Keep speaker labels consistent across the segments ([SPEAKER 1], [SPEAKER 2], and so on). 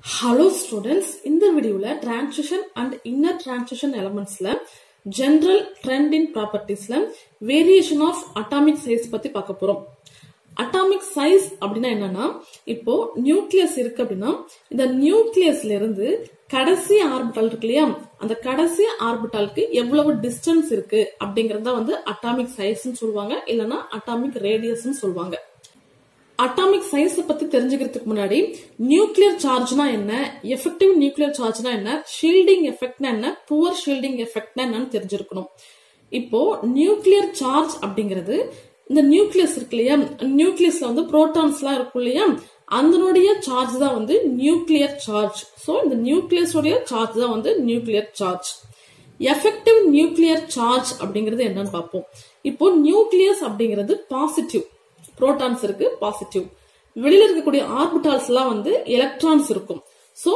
[SPEAKER 1] hello students இந்த வீடியோவில் transition and inner transition எலமெண்ட்ஸ்ல ஜெனரல் ட்ரெண்ட் இன் ப்ராப்பர்ட்டிஸ்ல வேரியேஷன் ஆஃப் அட்டாமிக் சைஸ் பத்தி பார்க்க போறோம் அட்டாமிக் சைஸ் அப்படின்னா என்னன்னா இப்போ நியூக்ளியஸ் இருக்கு அப்படின்னா இந்த நியூக்ளியஸ்ல இருந்து கடைசி ஆர்பிட்டால் இருக்கு இல்லையா அந்த கடைசி ஆர்பிட்டாலுக்கு எவ்வளவு டிஸ்டன்ஸ் இருக்கு அப்படிங்கறத வந்து அட்டாமிக் சைஸ்ன்னு சொல்லுவாங்க இல்லைன்னா அட்டாமிக் ரேடியஸ்ன்னு சொல்லுவாங்க அட்டாமிக் சைஸ் பத்தி தெரிஞ்சுக்கிறதுக்கு முன்னாடி நியூக்ளியர் சார்ஜ்னா என்ன எஃபெக்டிவ் நியூக்ளியர் சார்ஜ்னா என்ன ஷீல்டிங் எஃபெக்ட்னா என்ன புவர் ஷீல்டிங் எஃபெக்ட்னா என்னன்னு தெரிஞ்சிருக்கணும் இப்போ நியூக்ளியர் சார்ஜ் அப்படிங்கிறது இந்த நியூக்ளியஸ் இருக்கு இல்லையா நியூக்ளியஸ்ல வந்து புரோட்டான்ஸ் எல்லாம் இருக்கும் இல்லையா அதனுடைய சார்ஜ் தான் வந்து நியூக்ளியர் சார்ஜ் சோ இந்த நியூக்ளியஸோடைய சார்ஜ் தான் வந்து nuclear charge effective nuclear charge அப்படிங்கிறது என்னன்னு பார்ப்போம் இப்போ நியூக்ளியஸ் அப்படிங்கிறது பாசிட்டிவ் புரோட்டான்ஸ் இருக்கு பாசிட்டிவ் வெளியில இருக்கக்கூடிய ஆர்பிட்டால்ஸ் எல்லாம் வந்து எலக்ட்ரான்ஸ் இருக்கும் சோ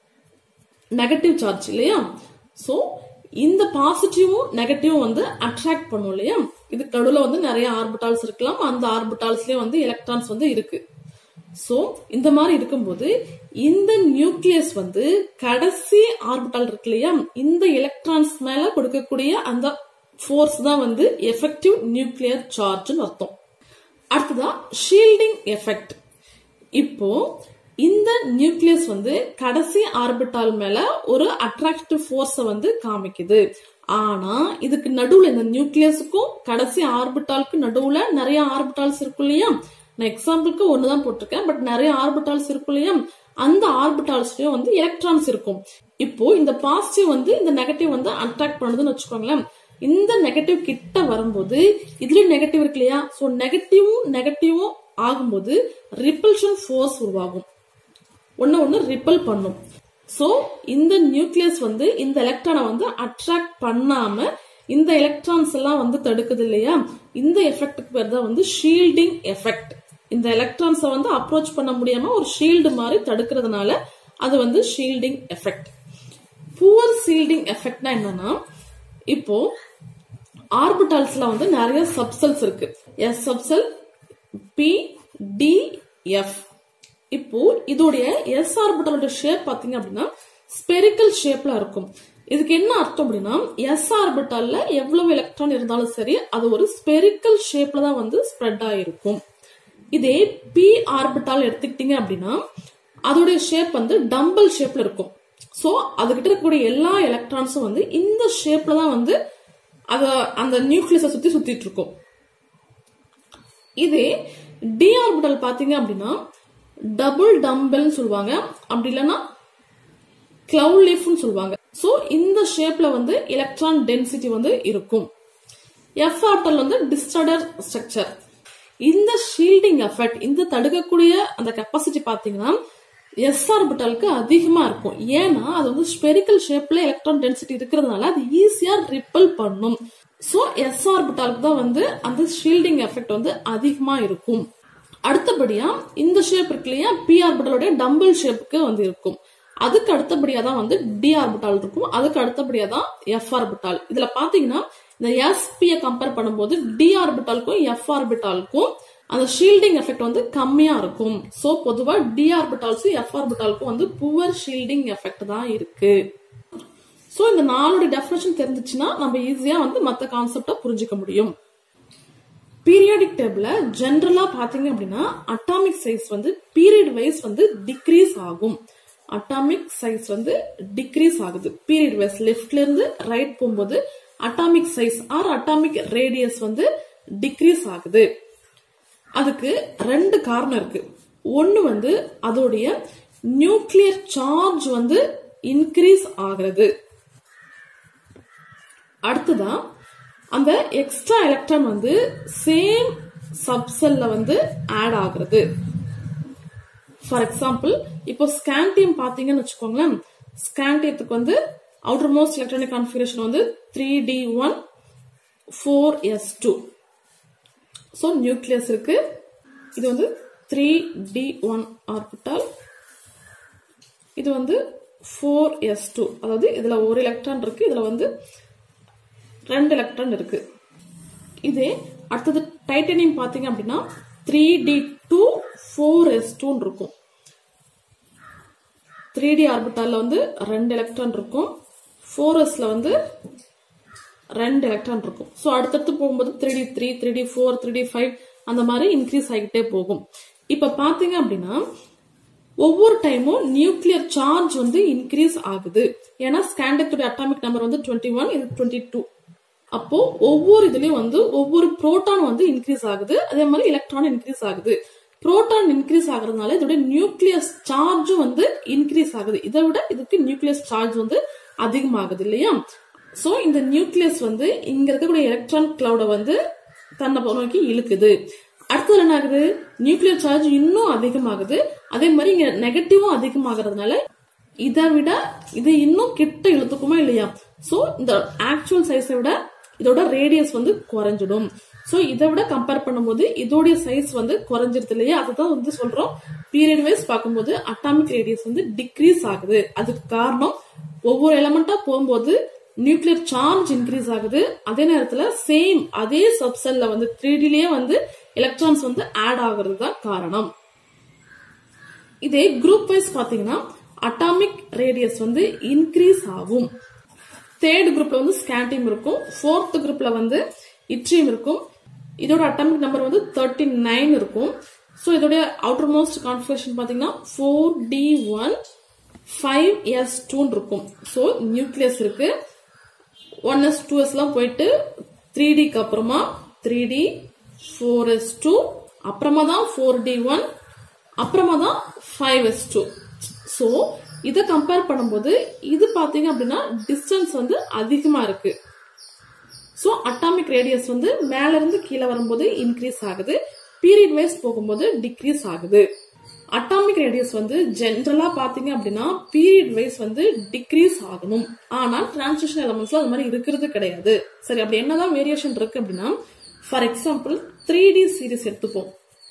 [SPEAKER 1] நெகட்டிவ் சார்ஜ் இல்லையா சோ இந்த பாசிட்டிவும் நெகட்டிவும் வந்து அட்ராக்ட் பண்ணும் இல்லையா இது நடுவுல வந்து நிறைய ஆர்பிட்டால்ஸ் இருக்கலாம் அந்த ஆர்பிட்டால்ஸ்லயும் வந்து எலக்ட்ரான்ஸ் வந்து இருக்கு சோ இந்த மாதிரி இருக்கும்போது இந்த நியூக்ளியஸ் வந்து கடைசி ஆர்பிட்டால் இருக்கு இல்லையா இந்த எலக்ட்ரான்ஸ் மேல கொடுக்கக்கூடிய அந்த ஃபோர்ஸ் தான் வந்து எஃபெக்டிவ் நியூக்ளியர் சார்ஜ்னு அர்த்தம் அடுத்ததா ஷீல்டிங் எஃபெக்ட் இப்போ இந்த நியூக்ளியஸ் வந்து கடைசி ஆர்பிட்டால் மேல ஒரு அட்ராக்டிவ் ஃபோர்ஸ வந்து காமிக்குது ஆனா இதுக்கு நடுவுல இந்த நியூக்ளியஸுக்கும் கடைசி ஆர்பிட்டாலுக்கு நடுவுல நிறைய ஆர்பிட்டால்ஸ் இருக்கும் இல்லையா நான் எக்ஸாம்பிளுக்கு ஒண்ணுதான் போட்டிருக்கேன் பட் நிறைய ஆர்பிட்டால்ஸ் இருக்கும் இல்லையா அந்த ஆர்பிட்டால்ஸ்லயும் வந்து எலக்ட்ரான்ஸ் இருக்கும் இப்போ இந்த பாசிட்டிவ் வந்து இந்த நெகட்டிவ் வந்து அட்ராக்ட் பண்ணுதுன்னு வச்சுக்கோங்களேன் இந்த நெகட்டிவ் கிட்ட வரும்போது இதுலயும் நெகட்டிவ் இருக்கு இல்லையா சோ நெகட்டிவும் நெகட்டிவும் ஆகும்போது ரிப்பல்ஷன் ஃபோர்ஸ் உருவாகும் ஒன்னு ஒன்னு ரிப்பல் பண்ணும் சோ இந்த நியூக்ளியஸ் வந்து இந்த எலக்ட்ரானை வந்து அட்ராக்ட் பண்ணாம இந்த எலக்ட்ரான்ஸ் எல்லாம் வந்து தடுக்குது இல்லையா இந்த எஃபெக்டுக்கு பேர் தான் வந்து ஷீல்டிங் எஃபெக்ட் இந்த எலக்ட்ரான்ஸை வந்து அப்ரோச் பண்ண முடியாம ஒரு ஷீல்டு மாதிரி தடுக்கிறதுனால அது வந்து ஷீல்டிங் எஃபெக்ட் புவர் ஷீல்டிங் எஃபெக்ட்னா என்னன்னா இப்போ ஆர்பிட்டால்ஸ்ல வந்து நிறைய சப்செல்ஸ் இருக்கு S subshell P D F இப்போ இதோடைய எஸ் ஆர்பிட்டலோட ஷேப் பாத்தீங்க அப்படின்னா ஸ்பெரிக்கல் ஷேப்ல இருக்கும் இதுக்கு என்ன அர்த்தம் அப்படின்னா எஸ் ஆர்பிட்டால்ல எவ்வளவு எலக்ட்ரான் இருந்தாலும் சரி அது ஒரு ஸ்பெரிக்கல் ஷேப்ல தான் வந்து ஸ்ப்ரெட் ஆயிருக்கும் இதே பி ஆர்பிட்டால் எடுத்துக்கிட்டீங்க அப்படின்னா அதோடைய ஷேப் வந்து டம்பிள் ஷேப்ல இருக்கும் சோ அதுகிட்ட இருக்கக்கூடிய எல்லா எலக்ட்ரான்ஸும் வந்து இந்த ஷேப்ல தான் வந்து அத அந்த நியூக்ளியஸை சுத்தி சுத்திட்டு இருக்கும் இதே டி ஆர்பிட்டல் பாத்தீங்க அப்படின்னா டபுள் டம்பெல்னு சொல்லுவாங்க அப்படி இல்லைன்னா கிளவுட் லீஃப்னு சொல்லுவாங்க சோ இந்த ஷேப்ல வந்து எலக்ட்ரான் டென்சிட்டி வந்து இருக்கும் எஃப் ஆர்பிட்டல் வந்து டிஸ்டர்டர் ஸ்ட்ரக்சர் இந்த ஷீல்டிங் எஃபெக்ட் இந்த தடுக்கக்கூடிய அந்த கெப்பாசிட்டி பாத்தீங்கன்னா எஸ் ஆர்பிட்டாலுக்கு அதிகமா இருக்கும் ஏன்னா அது வந்து ஸ்பெரிக்கல் ஷேப்ல எலக்ட்ரான் டென்சிட்டி இருக்கிறதுனால அது ஈஸியா ரிப்பல் பண்ணும் சோ எஸ் ஆர்பிட்டாலுக்கு தான் வந்து அந்த ஷீல்டிங் எஃபெக்ட் வந்து அதிகமா இருக்கும் அடுத்தபடியா இந்த ஷேப் இருக்கு இல்லையா பி ஆர்பிட்டலோட டம்பிள் ஷேப்புக்கு வந்து இருக்கும் அதுக்கு அடுத்தபடியா தான் வந்து டி ஆர்பிட்டால் இருக்கும் அதுக்கு அடுத்தபடியா தான் எஃப் ஆர்பிட்டால் இதுல பாத்தீங்கன்னா இந்த எஸ்பிய கம்பேர் பண்ணும்போது டி ஆர்பிட்டாலுக்கும் எஃப் ஆர்பிட்டாலுக்கும் அந்த ஷீல்டிங் எஃபெக்ட் வந்து கம்மியா இருக்கும் சோ பொதுவா டி ஆர்பிட்டால்ஸும் எஃப் ஆர்பிட்டாலுக்கும் வந்து புவர் ஷீல்டிங் எஃபெக்ட் தான் இருக்கு சோ இந்த நாலோட டெஃபினேஷன் தெரிஞ்சிச்சுன்னா நம்ம ஈஸியா வந்து மத்த கான்செப்ட புரிஞ்சுக்க முடியும் பீரியாடிக் டேபிள்ல ஜென்ரலா பாத்தீங்க அப்படின்னா அட்டாமிக் சைஸ் வந்து பீரியட் வைஸ் வந்து டிக்ரீஸ் ஆகும் அட்டாமிக் சைஸ் வந்து டிக்ரீஸ் ஆகுது பீரியட் வைஸ் லெஃப்ட்ல இருந்து ரைட் போகும்போது atomic size or atomic radius வந்து டிக்ரீஸ் ஆகுது அதுக்கு ரெண்டு காரணம் இருக்கு ஒன்னு வந்து அதோடைய நியூக்ளியர் சார்ஜ் வந்து இன்க்ரீஸ் ஆகிறது அடுத்ததா அந்த எக்ஸ்ட்ரா எலக்ட்ரான் வந்து சேம் சப்செல்ல வந்து ஆட் ஆகுறது ஃபார் எக்ஸாம்பிள் இப்போ ஸ்கேண்டியம் பாத்தீங்கன்னு வச்சுக்கோங்களேன் ஸ்கேண்டியத்துக்கு வந்து அவுட்டர் மோஸ்ட் எலக்ட்ரானிக் கான்ஃபிகரேஷன் வந்து three D one four S two so nucleus இருக்கு இது வந்து த்ரீ டி ஒன் ஆர்பிட்டால் இது வந்து ஃபோர் எஸ் டூ அதாவது இதுல ஒரு எலக்ட்ரான் இருக்கு இதுல வந்து ரெண்டு எலக்ட்ரான் இருக்கு இதே அடுத்தது டைட்டனியம் பாத்தீங்க அப்படின்னா three D two four S டூன்னு இருக்கும் த்ரீ டி ஆர்பிட்டால்ல வந்து ரெண்டு எலக்ட்ரான் இருக்கும் ஃபோர் எஸ்ல வந்து ரெண்டு எலக்ட்ரான் இருக்கும் ஸோ அடுத்தடுத்து போகும்போது three D three three D four three D five அந்த மாதிரி இன்க்ரீஸ் ஆகிட்டே போகும் இப்ப பாத்தீங்க அப்படின்னா ஒவ்வொரு டைமும் நியூக்ளியர் சார்ஜ் வந்து இன்க்ரீஸ் ஆகுது ஏன்னா ஸ்கேண்டத்தோட அட்டாமிக் நம்பர் வந்து டுவெண்ட்டி ஒன் இது டுவெண்ட்டி டூ அப்போ ஒவ்வொரு இதுலயும் வந்து ஒவ்வொரு புரோட்டான் வந்து இன்க்ரீஸ் ஆகுது அதே மாதிரி எலக்ட்ரான் இன்க்ரீஸ் ஆகுது புரோட்டான் இன்க்ரீஸ் ஆகுறதுனால இதோட நியூக்ளியஸ் சார்ஜும் வந்து இன்க்ரீஸ் ஆகுது இதை விட இதுக்கு நியூக்ளியஸ் சார்ஜ் வந்து அதிகமாகுது இல்லையா சோ இந்த நியூக்ளியஸ் வந்து இங்க இருக்கக்கூடிய எலக்ட்ரான் கிளவுட வந்து தன்னை நோக்கி இழுக்குது அடுத்தது என்ன ஆகுது நியூக்ளியர் சார்ஜ் இன்னும் அதிகமாகுது அதே மாதிரி இங்க நெகட்டிவும் அதிகமாகிறதுனால இதை விட இது இன்னும் கிட்ட இழுத்துக்குமா இல்லையா சோ இந்த ஆக்சுவல் சைஸை விட இதோட ரேடியஸ் வந்து குறைஞ்சிடும் சோ இதை விட கம்பேர் பண்ணும்போது இதோடைய சைஸ் வந்து குறைஞ்சிருது இல்லையா அதுதான் வந்து சொல்றோம் பீரியட் வைஸ் பார்க்கும்போது அட்டாமிக் ரேடியஸ் வந்து டிக்ரீஸ் ஆகுது அதுக்கு காரணம் ஒவ்வொரு எலமெண்டா போகும்போது நியூக்ளியர் சார்ஜ் இன்க்ரீஸ் ஆகுது அதே நேரத்துல சேம் அதே சப்செல்ல வந்து த்ரீ டிலேயே வந்து எலக்ட்ரான்ஸ் வந்து ஆட் ஆகுறது தான் காரணம் இதே குரூப் வைஸ் பாத்தீங்கன்னா அட்டாமிக் ரேடியஸ் வந்து இன்க்ரீஸ் ஆகும் தேர்ட் குரூப்ல வந்து ஸ்கேண்டியம் இருக்கும் ஃபோர்த் குரூப்ல வந்து இட்ரியம் இருக்கும் இதோட அட்டாமிக் நம்பர் வந்து தேர்ட்டி நைன் இருக்கும் ஸோ இதோடைய அவுட்டர் மோஸ்ட் கான்ஃபிகரேஷன் பாத்தீங்கன்னா four D one five S டூன்னு இருக்கும் ஸோ நியூக்ளியஸ் இருக்கு ஒன் எஸ் டூ எஸ்லாம் போயிட்டு த்ரீ டிக்கு அப்புறமா three D four S two அப்புறமா தான் ஃபோர் டி ஒன் அப்புறமா தான் ஃபைவ் எஸ் டூ ஸோ இதை கம்பேர் பண்ணும்போது இது பாத்தீங்க அப்படின்னா டிஸ்டன்ஸ் வந்து அதிகமா இருக்கு ஸோ அட்டாமிக் ரேடியஸ் வந்து மேல இருந்து கீழே வரும்போது இன்க்ரீஸ் ஆகுது பீரியட் வைஸ் போகும்போது டிக்ரீஸ் ஆகுது அட்டாமிக் ரேடியஸ் வந்து ஜென்ரலா பாத்தீங்க அப்படின்னா பீரியட் வைஸ் வந்து டிக்ரீஸ் ஆகணும் ஆனா டிரான்சிஷன் எலமெண்ட்ஸ்ல அது மாதிரி இருக்கிறது கிடையாது சரி அப்படி என்னதான் வேரியேஷன் இருக்கு அப்படின்னா for example three D series எடுத்துப்போம்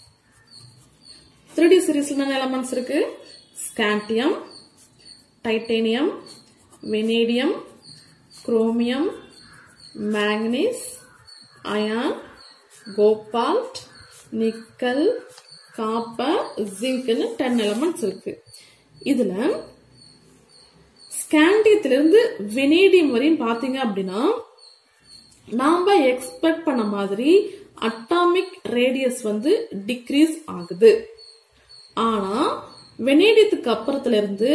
[SPEAKER 1] த்ரீ டி சீரிஸ்ல என்ன எலமெண்ட்ஸ் இருக்கு scandium titanium vanadium chromium manganese iron cobalt nickel copper ஜிங்க்னு டென் எலமெண்ட்ஸ் இருக்கு இதுல ஸ்காண்டியத்திலிருந்து வெனேடியம் வரையும் பாத்தீங்க அப்படின்னா நாம எக்ஸ்பெக்ட் பண்ண மாதிரி அட்டாமிக் ரேடியஸ் வந்து டிக்ரீஸ் ஆகுது ஆனா வெனேடியத்துக்கு அப்புறத்துல இருந்து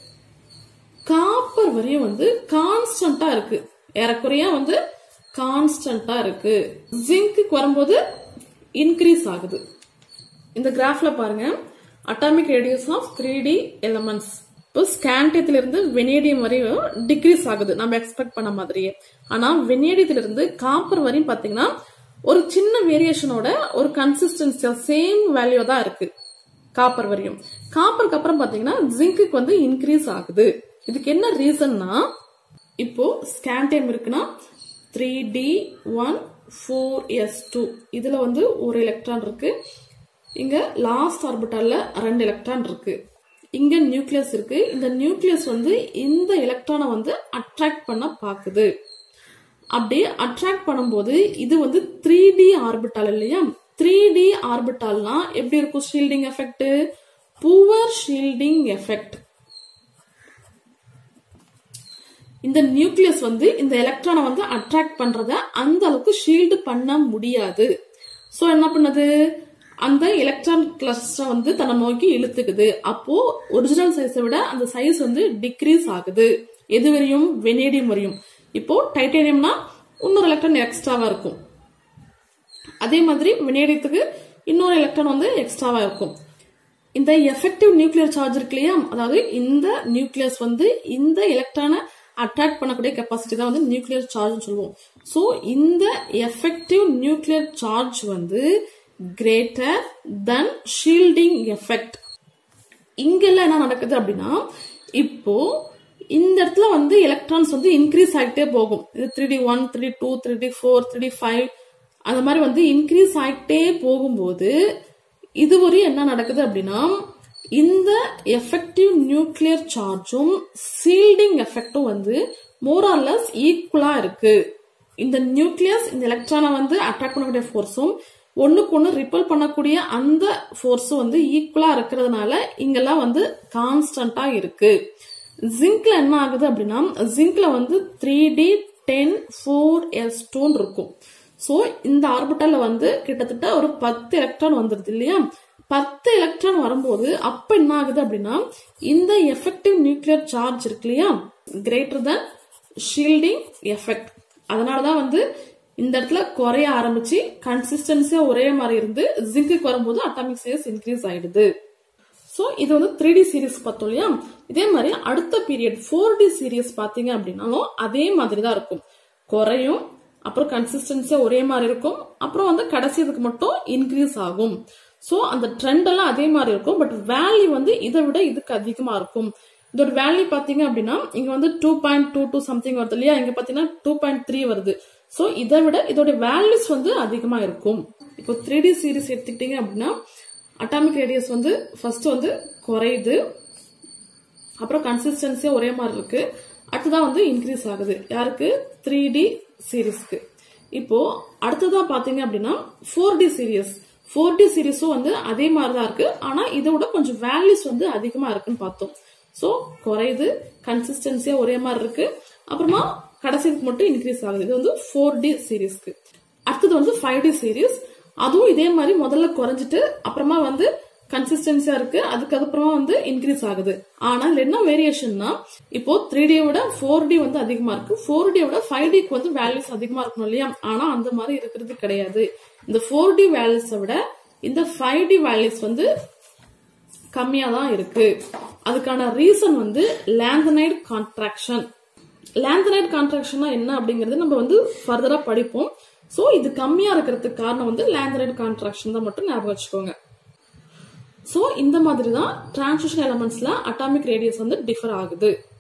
[SPEAKER 1] காப்பர் வரையும் வந்து கான்ஸ்டன்டா இருக்கு ஏறக்குறைய வந்து கான்ஸ்டன்டா இருக்கு ஜிங்க்கு வரும்போது இன்க்ரீஸ் ஆகுது இந்த கிராஃப்ல பாருங்க atomic radius of three D elements இப்போ ஸ்காண்டியத்துல இருந்து வெனேடியம் வரையும் டிக்ரீஸ் ஆகுது நம்ம எக்ஸ்பெக்ட் பண்ண மாதிரியே ஆனா வெனேடியத்துல இருந்து காப்பர் வரையும் பாத்தீங்கன்னா ஒரு சின்ன வேரியேஷனோட ஒரு கன்சிஸ்டன்சி சேம் வேல்யூ தான் இருக்கு காப்பர் வரையும் காப்பருக்கு அப்புறம் பாத்தீங்கன்னா ஜிங்க்கு வந்து இன்க்ரீஸ் ஆகுது இதுக்கு என்ன ரீசன்னா இப்போ ஸ்கேண்டியம் இருக்குன்னா three D one four S two இதுல வந்து ஒரு எலக்ட்ரான் இருக்கு இங்க லாஸ்ட் ஆர்பிட்டால்ல ரெண்டு எலக்ட்ரான் இருக்கு இங்க நியூக்ளியஸ் இருக்கு இந்த நியூக்ளியஸ் வந்து இந்த எலக்ட்ரானை வந்து அட்ராக்ட் பண்ண பாக்குது அப்படி அட்ராக்ட் பண்ணும்போது இது வந்து த்ரீ டி ஆர்பிட்டால் இல்லையா த்ரீ டி ஆர்பிட்டால்னா எப்படி இருக்கும் shielding effect poor shielding effect இந்த நியூக்ளியஸ் வந்து இந்த எலக்ட்ரானை வந்து அட்ராக்ட் பண்றத அந்த அளவுக்கு ஷீல்டு பண்ண முடியாது சோ என்ன பண்ணுது அந்த எலக்ட்ரான் கிளஸ்டர் வந்து தன்னை நோக்கி இழுத்துக்குது அப்போ ஒரிஜினல் சைஸை விட அந்த சைஸ் வந்து டிக்ரீஸ் ஆகுது எது வரையும் வெனேடியம் வரையும் இப்போ டைட்டேனியம்னா இன்னொரு எலக்ட்ரான் எக்ஸ்ட்ராவா இருக்கும் அதே மாதிரி வெனேடியத்துக்கு இன்னொரு எலக்ட்ரான் வந்து எக்ஸ்ட்ராவா இருக்கும் இந்த எஃபெக்டிவ் நியூக்ளியர் சார்ஜ் இருக்கு இல்லையா அதாவது இந்த நியூக்ளியஸ் வந்து இந்த எலக்ட்ரானை அட்ராக்ட் பண்ணக்கூடிய கெப்பாசிட்டி தான் வந்து நியூக்ளியர் சார்ஜ் சொல்லுவோம் ஸோ இந்த எஃபெக்டிவ் நியூக்ளியர் சார்ஜ் வந்து கிரேட்டர் தன் ஷீல்டிங் எஃபெக்ட் இங்கெல்லாம் என்ன நடக்குது அப்படின்னா இப்போ இந்த இடத்துல வந்து எலக்ட்ரான்ஸ் வந்து இன்க்ரீஸ் ஆகிட்டே போகும் இது three D one three two three D four three D five அந்த மாதிரி வந்து இன்க்ரீஸ் ஆகிட்டே போகும்போது இதுவரை என்ன நடக்குது அப்படின்னா இந்த எஃபெக்டிவ் நியூக்ளியர் சார்ஜும் சீல்டிங் எஃபெக்டும் வந்து மோரார்லஸ் ஈக்குவலா இருக்கு இந்த நியூக்ளியஸ் இந்த எலக்ட்ரானை வந்து அட்ராக்ட் பண்ணக்கூடிய ஃபோர்ஸும் ஒண்ணுக்கு ஒண்ணு ரிப்பல் பண்ணக்கூடிய அந்த ஃபோர்ஸ் வந்து ஈக்குவலா இருக்கிறதுனால இங்கெல்லாம் வந்து கான்ஸ்டன்டா இருக்கு ஜிங்க்ல என்ன ஆகுது அப்படின்னா ஜிங்க்ல வந்து three D ten four S டூன்னு இருக்கும் ஸோ இந்த ஆர்பிட்டல்ல வந்து கிட்டத்தட்ட ஒரு பத்து எலக்ட்ரான் வந்துருது இல்லையா பத்து எலக்ட்ரான் வரும்போது அப்ப என்ன ஆகுது அப்படின்னா இந்த எஃபெக்டிவ் நியூக்ளியர் சார்ஜ் இருக்கு இல்லையா கிரேட்டர் than ஷீல்டிங் எஃபெக்ட் அதனாலதான் வந்து இந்த இடத்துல குறைய ஆரம்பிச்சு கன்சிஸ்டன்சியா ஒரே மாதிரி இருந்து ஜிங்குக்கு வரும்போது அட்டாமிக் சைஸ் இன்க்ரீஸ் ஆயிடுது ஸோ இது வந்து த்ரீ டி சீரிஸ் பார்த்தோம் இல்லையா இதே மாதிரி அடுத்த பீரியட் ஃபோர் டி சீரிஸ் பார்த்தீங்க அப்படின்னாலும் அதே மாதிரி தான் இருக்கும் குறையும் அப்புறம் கன்சிஸ்டன்சியா ஒரே மாதிரி இருக்கும் அப்புறம் வந்து கடைசி இதுக்கு மட்டும் இன்க்ரீஸ் ஆகும் ஸோ அந்த ட்ரெண்ட் எல்லாம் அதே மாதிரி இருக்கும் பட் வேல்யூ வந்து இதை விட இதுக்கு அதிகமா இருக்கும் இதோட வேல்யூ பாத்தீங்க அப்படின்னா இங்க வந்து two point two two something வருது இல்லையா இங்க பாத்தீங்கன்னா டூ பாயிண்ட் த்ரீ வருது ஸோ இதை விட இதோட வேல்யூஸ் வந்து அதிகமா இருக்கும் இப்போ த்ரீ டி சீரிஸ் எடுத்துக்கிட்டீங்க அப்படின்னா அட்டாமிக் ரேடியஸ் வந்து ஃபர்ஸ்ட் வந்து குறையுது அப்புறம் கன்சிஸ்டன்சியா ஒரே மாதிரி இருக்கு அடுத்ததான் வந்து இன்க்ரீஸ் ஆகுது யாருக்கு த்ரீ டி சீரீஸ்க்கு இப்போ அடுத்ததா பாத்தீங்க அப்படின்னா four D series four D சீரிஸும் வந்து அதே மாதிரி தான் இருக்கு ஆனா இதை விட கொஞ்சம் வேல்யூஸ் வந்து அதிகமா இருக்குன்னு பார்த்தோம் ஸோ குறையுது கன்சிஸ்டன்சியா ஒரே மாதிரி இருக்கு அப்புறமா கடைசிக்கு மட்டும் இன்க்ரீஸ் ஆகுது இது வந்து ஃபோர் டி சீரீஸ்க்கு அடுத்தது வந்து ஃபைவ் டி சீரீஸ் அதுவும் இதே மாதிரி முதல்ல குறைஞ்சிட்டு அப்புறமா வந்து கன்சிஸ்டன்சியா இருக்கு அதுக்கு அப்புறமா வந்து இன்க்ரீஸ் ஆகுது ஆனா இதுல என்ன வேரியேஷன்னா இப்போ த்ரீ டி விட ஃபோர் டி வந்து அதிகமா இருக்கு ஃபோர் டி விட ஃபைவ் டிக்கு வந்து வேல்யூஸ் அதிகமா இருக்கணும் இல்லையா ஆனா அந்த மாதிரி இருக்கிறது கிடையாது இந்த ஃபோர் டி வேல்யூஸை விட இந்த ஃபைவ் டி வேல்யூஸ் வந்து கம்மியா தான் இருக்கு அதுக்கான ரீசன் வந்து லேந்தனைடு கான்ட்ராக்ஷன் லேந்தனைடு கான்ட்ராக்ஷனா என்ன அப்படிங்கறது நம்ம வந்து ஃபர்தரா படிப்போம் சோ இது கம்மியா இருக்கிறதுக்கு காரணம் வந்து லேந்தனைடு கான்ட்ராக்ஷன் தான் மட்டும் ஞாபகம் வச்சுக்கோங்க சோ இந்த மாதிரி தான் டிரான்சிஷன் எலமெண்ட்ஸ்ல அட்டாமிக் ரேடியஸ் வந்து டிஃபர் ஆகுது